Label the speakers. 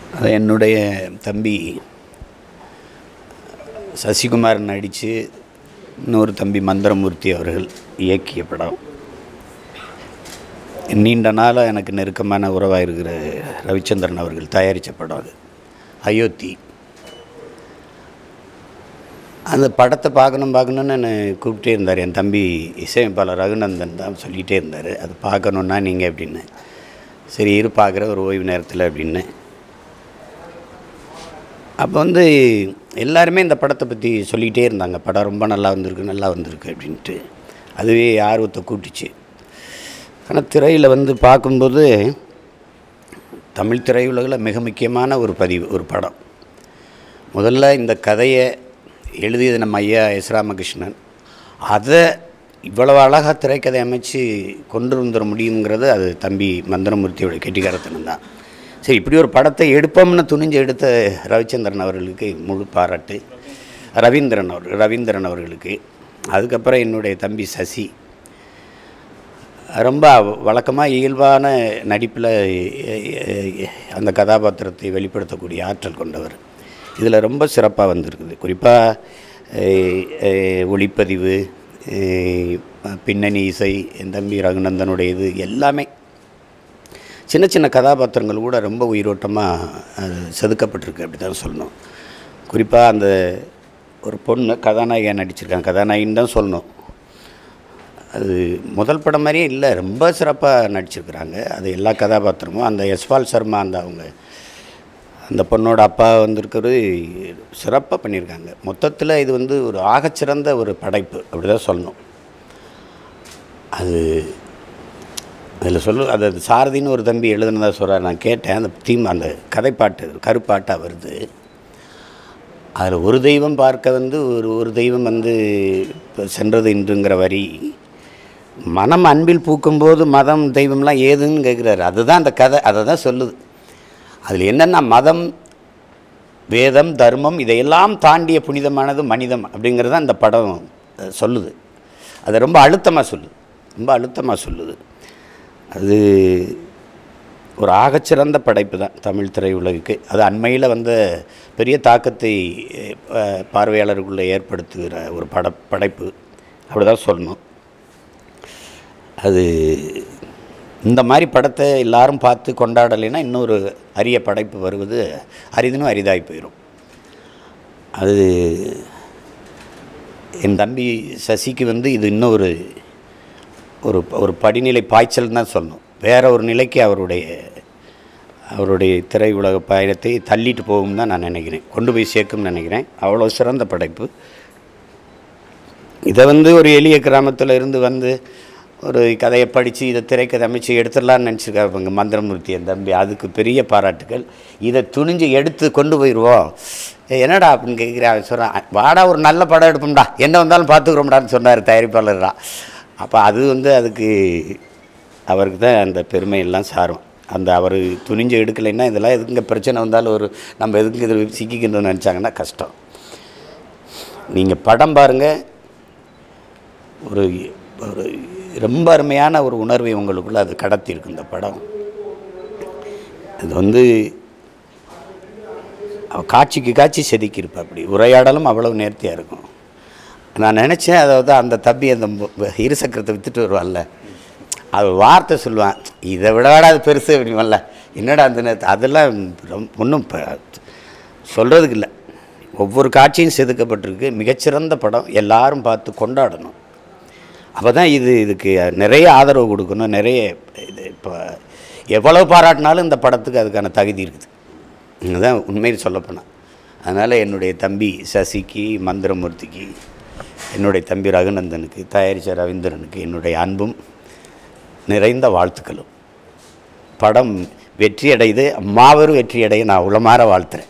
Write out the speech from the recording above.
Speaker 1: அது என்னுடைய தம்பி சசிகுமார் நடித்து இன்னொரு தம்பி மந்திரமூர்த்தி அவர்கள் இயக்கிய படம் நீண்ட நாளாக எனக்கு நெருக்கமான உறவாக இருக்கிற ரவிச்சந்திரன் அவர்கள் தயாரித்த படம் அது அயோத்தி அந்த படத்தை பார்க்கணும் பார்க்கணுன்னு என்னை கூப்பிட்டே இருந்தார் என் தம்பி இசையமைப்பாளர் ரகுநந்தன் தான் சொல்லிகிட்டே இருந்தார் அது பார்க்கணுன்னா நீங்கள் அப்படின்னு சரி இரு பார்க்குற ஒரு ஓய்வு நேரத்தில் அப்படின்னு அப்போ வந்து எல்லாருமே இந்த படத்தை பற்றி சொல்லிகிட்டே இருந்தாங்க படம் ரொம்ப நல்லா வந்திருக்கு நல்லா வந்திருக்கு அப்படின்ட்டு அதுவே ஆர்வத்தை கூட்டிச்சு ஆனால் திரையில் வந்து பார்க்கும்போது தமிழ் திரையுலகில் மிக முக்கியமான ஒரு பதிவு ஒரு படம் முதல்ல இந்த கதையை எழுதியது நம்ம ஐயா எஸ் ராமகிருஷ்ணன் அதை இவ்வளவு அழகாக திரைக்கதை அமைச்சு கொண்டு வந்துட முடியுங்கிறது அது தம்பி மந்திரமூர்த்தியோட கெட்டிக்காரத்தனம் தான் சரி இப்படி ஒரு படத்தை எடுப்போம்னு துணிஞ்சு எடுத்த ரவிச்சந்திரன் அவர்களுக்கு முழு பாராட்டு ரவீந்திரன் அவர் ரவீந்திரன் அவர்களுக்கு அதுக்கப்புறம் என்னுடைய தம்பி சசி ரொம்ப வழக்கமாக இயல்பான நடிப்பில் அந்த கதாபாத்திரத்தை வெளிப்படுத்தக்கூடிய ஆற்றல் கொண்டவர் இதில் ரொம்ப சிறப்பாக வந்திருக்குது குறிப்பாக ஒளிப்பதிவு அஹ், பின்னணி இசை என் தம்பி ரகுநந்தனுடைய இது எல்லாமே சின்ன சின்ன கதாபாத்திரங்கள் கூட ரொம்ப உயிரோட்டமாக செதுக்கப்பட்டிருக்கு அப்படி தான் சொல்லணும் குறிப்பாக அந்த ஒரு பொண்ணு கதாநாயகியாக நடிச்சிருக்காங்க கதாநாயகின்னு தான் சொல்லணும் அது முதல் படம் மாதிரியே இல்லை ரொம்ப சிறப்பாக நடிச்சிருக்கிறாங்க அது எல்லா கதாபாத்திரமும் அந்த யஸ்வால் சர்மா அந்த அவங்க அந்த பொண்ணோட அப்பா வந்திருக்கிறது சிறப்பாக பண்ணியிருக்காங்க மொத்தத்தில் இது வந்து ஒரு ஆகச்சிறந்த ஒரு படைப்பு அப்படி தான் சொல்லணும் அது அதில் சொல்லு அது அது சாரதின்னு ஒரு தம்பி எழுதுனதா சொல்கிறார் நான் கேட்டேன் அந்த தீம் அந்த கதைப்பாட்டு கருப்பாட்டாக வருது அதில் ஒரு தெய்வம் பார்க்க வந்து ஒரு ஒரு தெய்வம் வந்து இப்போ சென்றது இன்றுங்கிற வரி மனம் அன்பில் பூக்கும்போது மதம் தெய்வம்லாம் ஏதுன்னு கேட்குறாரு அதுதான் அந்த கதை அதை தான் சொல்லுது அதில் என்னென்னா மதம் வேதம் தர்மம் இதையெல்லாம் தாண்டிய புனிதமானது மனிதம் அப்படிங்கிறது தான் இந்த படம் அஹ், சொல்லுது அதை ரொம்ப அழுத்தமாக சொல்லுது ரொம்ப அழுத்தமாக சொல்லுது அது ஒரு ஆகச்சிறந்த படைப்பு தான் தமிழ் திரையுலகுக்கு அது அண்மையில் வந்த பெரிய தாக்கத்தை அஹ், பார்வையாளருக்குள்ளே ஏற்படுத்துகிற ஒரு பட படைப்பு அப்படி தான் சொல்லணும் அது இந்த மாதிரி படத்தை எல்லாரும் பார்த்து கொண்டாடலைன்னா இன்னொரு அரிய படைப்பு வருவது அரிதினும் அரிதாகி போயிடும் அது என் தம்பி சசிக்கு வந்து இது இன்னும் ஒரு ஒரு ஒரு படிநிலை பாய்ச்சல் தான் சொல்லணும் வேற ஒரு நிலைக்கு அவருடைய அவருடைய திரையுலக பயணத்தை தள்ளிட்டு போகும் தான் நான் நினைக்கிறேன் கொண்டு போய் சேர்க்கும்னு நினைக்கிறேன் அவ்வளோ சிறந்த படைப்பு இதை வந்து ஒரு எளிய கிராமத்தில் இருந்து வந்து ஒரு கதையை படித்து இதை திரைக்கதை அமைச்சு எடுத்துடலான்னு நினச்சிருக்காங்க மந்திரமூர்த்தி என் தம்பி அதுக்கு பெரிய பாராட்டுகள் இதை துணிஞ்சு எடுத்து கொண்டு போயிடுவோம் "ஏய், என்னடா அப்படின்னு கேட்குறேன் அவன் சொல்கிறான் வாடா ஒரு நல்ல படம் எடுப்போம்டா என்ன வந்தாலும் பார்த்துக்குறோம்டான்னு சொன்னார் தயாரிப்பாளர் தான் அப்போ அது வந்து அதுக்கு அவருக்கு தான் அந்த பெருமை எல்லாம் சாரும் அந்த அவர் துணிஞ்சு எடுக்கலைன்னா இதெல்லாம் எதுக்குங்க பிரச்சனை வந்தாலும் ஒரு நம்ம எதுக்கு இதில் சிக்கிக்கணும்னு நினச்சாங்கன்னா கஷ்டம் நீங்கள் படம் பாருங்கள் ஒரு ஒரு ரொம்ப அருமையான ஒரு உணர்வை உங்களுக்குள்ள அது கடத்தியிருக்கு இந்த படம் இது வந்து அவ காட்சிக்கு காட்சி செதுக்கியிருப்பா அப்படி உரையாடலும் அவ்வளவு நேர்த்தியாக இருக்கும் நான் நினச்சேன் அதாவது அந்த தம்பி அந்த மு- இருசக்கரத்தை விற்றுட்டு வருவான்ல அது வார்த்தை சொல்லுவான் இதை விடவாடா அது பெருசு அப்படின்வல்ல என்னடா அந்த நேரத்து அதெல்லாம் ஒன்றும் சொல்கிறதுக்கு இல்லை ஒவ்வொரு காட்சியும் செதுக்கப்பட்டிருக்கு மிகச்சிறந்த படம் எல்லாரும் பார்த்து கொண்டாடணும் அப்போ தான் இது இதுக்கு நிறைய ஆதரவு கொடுக்கணும் நிறைய இது இப்போ எவ்வளோ பாராட்டினாலும் இந்த படத்துக்கு அதுக்கான தகுதி இருக்குது இதுதான் உண்மையில் சொல்லப்போனால் அதனால் என்னுடைய தம்பி சசிக்கு மந்திரமூர்த்திக்கு என்னுடைய தம்பி ரகுநந்தனுக்கு தயாரித்த ரவீந்திரனுக்கு என்னுடைய அன்பும் நிறைந்த வாழ்த்துக்களும் படம் வெற்றி அடையுது மாபெரும் வெற்றி அடைய நான் உளமாற வாழ்த்துறேன்